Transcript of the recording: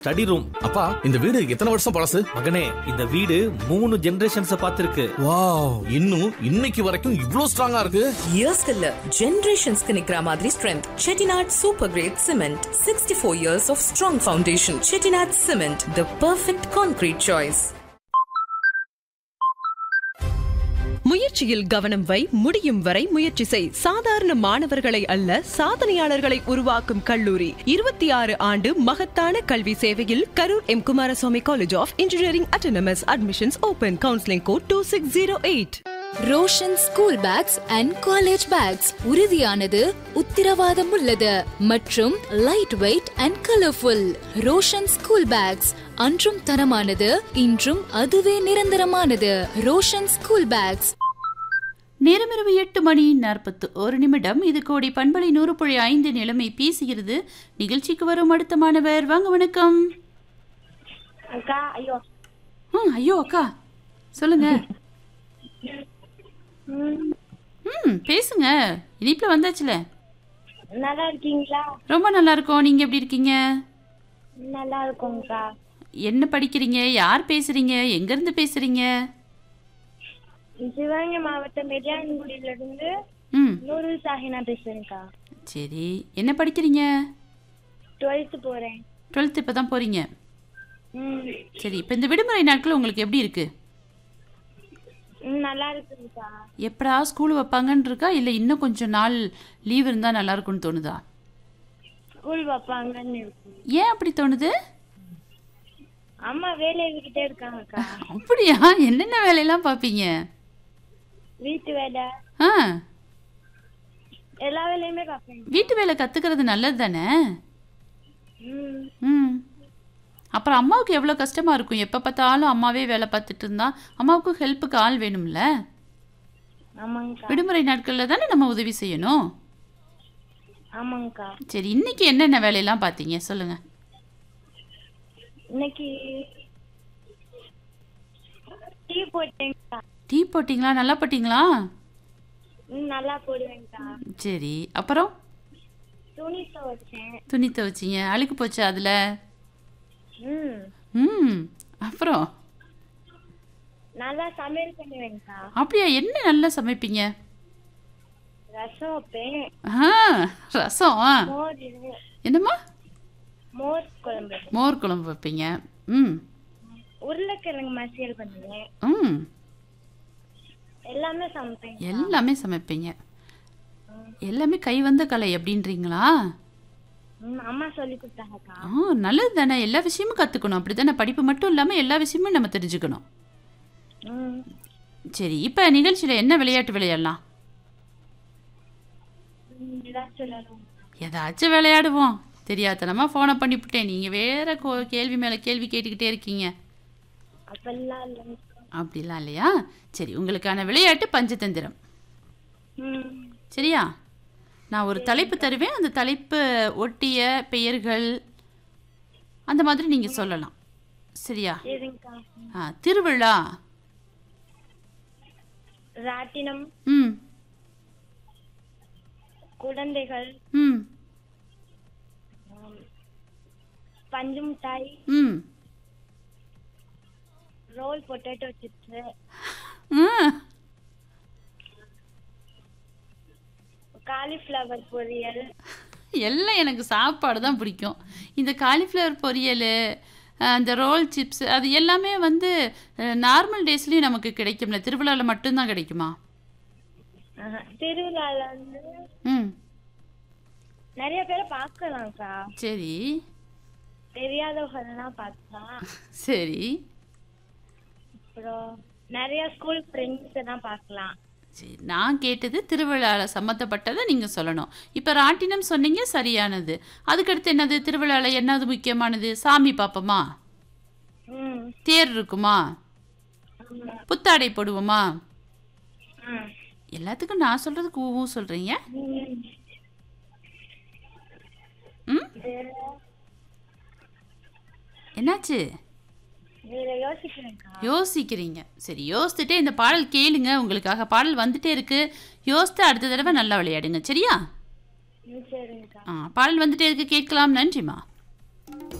Study room அப்பா இந்த வீடு எத்தனை வருஷம் பழசு மகனே இந்த வீடு மூணு ஜெனரேஷன்ஸ் பார்த்திருக்கு வாவ் இன்னும் இன்னைக்கு வரைக்கும் இவ்ளோ ஸ்ட்ராங்கா இருக்கு இயர்ஸ்க்கு இல்ல ஜெனரேஷன்ஸ்க்கு நிக்கிற மாதிரி strength Chettinad super grade cement sixty four years of strong foundation Chettinad cement the perfect concrete choice முயற்சியில் கவனம் வை முடியும் வரை முயற்சி செய் சாதாரண மாணவர்களை அல்ல சாதனையாளர்களை உருவாக்கும் கல்லூரி இருபத்தி ஆறு ஆண்டு மகத்தான கல்வி சேவையில் Karur M Kumaraswamy college of engineering autonomous admissions open counselling code two six zero eight Roshan school bags and college bags உறுதியானது உத்திரவாதம் உள்ளது மற்றும் light weight and colourful Roshan school bags அன்றும் தரமானது இன்றும் அதுவே நிரந்தரமானது ரோஷன் ஸ்கூல் பேக்ஸ் நேரமிரவு எட்டு மணி நாற்பத்து ஒரு நிமிடம் இது கோடி பண்பலை நூறு புள்ளி ஐந்து நிலைமை பேசுகிறது நிகழ்ச்சிக்கு வரும் அடுத்த மாணவர் வாங்க வணக்கம் அக்கா ஐயோ ம் ஐயோ அக்கா சொல்லுங்க ம் பேசுங்க இனிப்பில் வந்தாச்சுல நல்லா இருக்கீங்களா ரொம்ப நல்லா இருக்கோம் நீங்கள் எப்படி இருக்கீங்க நல்லா இருக்கோங்கக்கா என்ன படிக்கிறீங்க யார் பேசுறீங்க எங்கேருந்து பேசுறீங்க சிவகங்கை மாவட்டம் மெரியான்குடியில இருந்து ம் நூறு சாஹினா பேசுறேன்க்கா சரி என்ன படிக்கிறீங்க டுவெல்த்து போறேன் டுவெல்த்து இப்போ தான் போகிறீங்க ம் சரி இப்போ இந்த விடுமுறை நாட்கள் உங்களுக்கு எப்படி இருக்கு ம், நல்லா இருக்குங்கக்கா எப்படா ஸ்கூல் வைப்பாங்கன்னு இருக்கா இல்லை இன்னும் கொஞ்சம் நாள் லீவ் இருந்தால் நல்லா இருக்கும்னு தோணுதா ஸ்கூல் வைப்பாங்கன்னு இருக்கு ஏன் அப்படி தோணுது அம்மா வேலையை விட்டுட்டே இருக்காங்கக்கா அப்படியா என்னென்ன வேலையெல்லாம் பார்ப்பீங்க வீட்டு வேலை ஆ எல்லா வேலையுமே பார்ப்பேன் வீட்டு வேலை கற்றுக்கிறது நல்லது தானே ம் ம் அப்புறம் அம்மாவுக்கு எவ்வளோ கஷ்டமாக இருக்கும் எப்போ பார்த்தாலும் அம்மாவே வேலை பார்த்துட்டு இருந்தா அம்மாவுக்கும் ஹெல்ப்புக்கு ஆள் வேணும்ல ஆமாங்கக்கா விடுமுறை நாட்களில் தானே நம்ம உதவி செய்யணும் ஆமாங்கக்கா சரி இன்னைக்கு என்னென்ன வேலையெல்லாம் பார்த்தீங்க சொல்லுங்கள் இன்னைக்கு டீ போட்டேங்கக்கா டீ போட்டிங்களா நல்லா போட்டிங்களா ம், நல்லா போடுவேங்கக்கா சரி அப்புறம் துணி துவைச்சேன் துணி துவைச்சிங்க அழுக்கு போச்சு அதில் ம் ம் அப்புறம் நல்லா சமையல் பண்ணுவேங்கக்கா அப்படியா என்ன நல்லா சமைப்பீங்க ரசம் வைப்பேன் ஆ ரசம் ஆ. மோர் என்னம்மா மோர் குழம்பு மோர் குழம்பு வைப்பீங்க ம் உருளைக்கிழங்கு மசியல் பண்ணுவேன் ம் எல்லாமே சமைப்பேன் எல்லாமே சமைப்பீங்க எல்லாமே கை வந்த கலை அப்படின்றீங்களா ம், அம்மா சொல்லி கொடுத்தாங்கக்கா ஆ நல்லது தானே எல்லா விஷயமும் கற்றுக்கணும் அப்படி தானே படிப்பு மட்டும் இல்லாமல் எல்லா விஷயமும் நம்ம தெரிஞ்சுக்கணும் ம் சரி இப்போ நிகழ்ச்சியில் என்ன விளையாட்டு விளையாடலாம் ம், ஏதாச்சும் விளையாடுவோம். ஏதாச்சும் விளையாடுவோம் தெரியாதனமா ஃபோனை பண்ணிவிட்டேன் நீங்கள் வேற கோ கேள்வி மேலே கேள்வி கேட்டுக்கிட்டே இருக்கீங்க அப்பெல்லாம் இல்லைங்க அப்படிலாம் இல்லையா சரி உங்களுக்கான விளையாட்டு பஞ்சதந்திரம் ம் சரியா நான் ஒரு தலைப்பு தருவேன் அந்த தலைப்பு ஒட்டிய பெயர்கள் அந்த மாதிரி நீங்கள் சொல்லலாம் சரியா சரிங்கக்கா ஆ திருவிழா ராட்டினம் ம் குழந்தைகள் ம் பஞ்சு மிட்டாய் ம் ரோல் பொட்டேட்டோ சிப்ஸ் ம் காலிஃப்ளவர் பொரியல் எல்லாம் எனக்கு சாப்பாடு தான் பிடிக்கும் இந்த காலிஃப்ளவர் பொரியல் அந்த ரோல் சிப்ஸ் அது எல்லாமே வந்து நார்மல் டேஸ்லேயும் நமக்கு கிடைக்கும்ல திருவிழாவில் மட்டும்தான் கிடைக்குமா ஆஹா. திருவிழால வந்து ம் நிறைய பேரை பார்க்கலாம்க்கா சரி தெரியாதவங்கலாம் பார்க்கலாம் சரி அப்புறம் நிறைய ஸ்கூல் ஃப்ரெண்ட்ஸ் எல்லாம் பார்க்கலாம் சரி நான் கேட்டது திருவிழாவில் சம்மந்தப்பட்டதை நீங்கள் சொல்லணும் இப்போ ராட்டினம் சொன்னீங்க சரியானது அதுக்கடுத்து என்னது திருவிழாவில் என்னது முக்கியமானது சாமி பார்ப்போமா ம் தேர் இருக்குமா புத்தாடை போடுவோமா ம் எல்லாத்துக்கும் நான் சொல்கிறது கூவும் சொல்கிறீங்க ம். ம் என்னாச்சு வேற யோசிக்கிறேன்க்கா யோசிக்கிறீங்க சரி யோசிச்சுட்டே இந்த பாடல் கேளுங்க உங்களுக்காக பாடல் வந்துட்டே இருக்கு யோசித்து அடுத்த தடவை நல்லா விளையாடுங்க சரியா ம் சரிங்கக்கா ஆ பாடல் வந்துட்டே இருக்கு கேட்கலாம் நன்றிம்மா